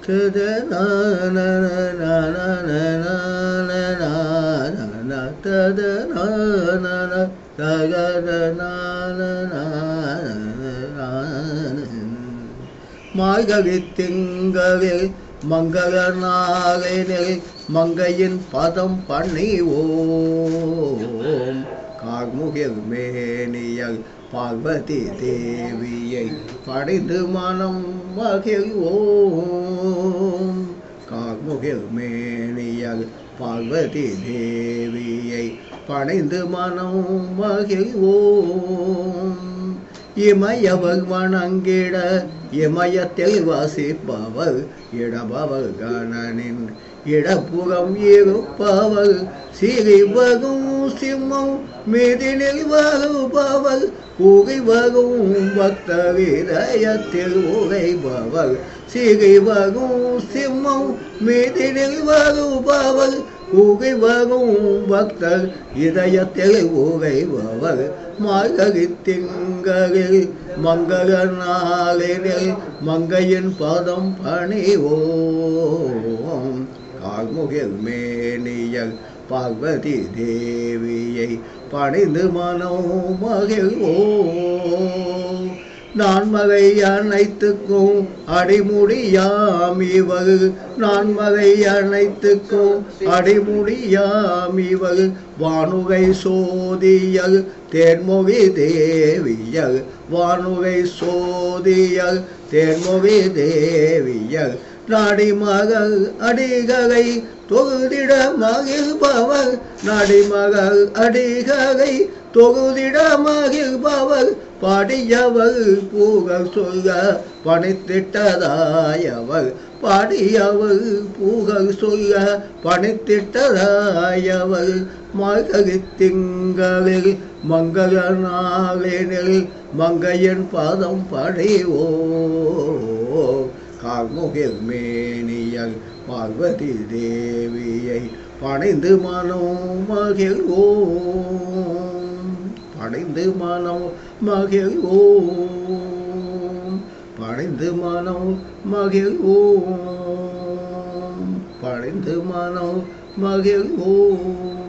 மார்கழி திங்களில் மங்கள நாளினில் மங்கையின் பதம் பணிவோம் கார்முகில் மேனியல் பார்வதி தேவியை படைந்து மனம் மகிழ்வோம் கார்முகில் மேனியல் பார்வதி தேவியை படைந்து மனம் மகிழ்வோம் இமயவர் வணங்கிட இமயத்தில் வசிப்பவர் இடபவர் கணனின் இடப்புறம் இருப்பவர் சிறிவரும் சிம்மம் மீதினில் வருபவர் கூறி வரும் பக்தர் இதயத்தில் உரைபவர் சிறிவரும் சிம்மம் மீதினில் வருபவர் கூகை வரும் பக்தர் இதயத்தில் உரைபவர் மார்கழி திங்களில் மங்கள நாளினில் மங்கையின் பதம் பணிவோம் கார்முகில் மேனியல் பார்வதி தேவியை பணிந்து மனம் மகிழ்வோம் நான் மகை அனைத்துக்கும் அடிமுடியாம் இவள் நான் மகை அனைத்துக்கும் அடிமுடியாம் இவள் வானுகை சோதியல் தேன்மொழி தேவியல் வானுகை சோதியல் தேன்மொழி தேவியல் நாடிமகள் அடிகை தொகுதிட மகிழ்பவர் நாடிமகள் அடிகை தொகுதிட மகிழ்பவர் பாடியவர் பூகல் சொல்ல பணித்திட்டதாயவர் பாடியவர் பூகல் சொல்ல பணித்திட்டதாயவர் மார்கழி திங்களில் மங்கள நாளினில் மங்கையின் பதம் படைவோ கார்முகில் மேனியல் பார்வதி தேவியை பணிந்து மனம் மகிழ்வோம் படைந்து மனம் மகிழ்வோம் படைந்து மனம் மகிழ்வோம் படைந்து மனம் மகிழ்வோம்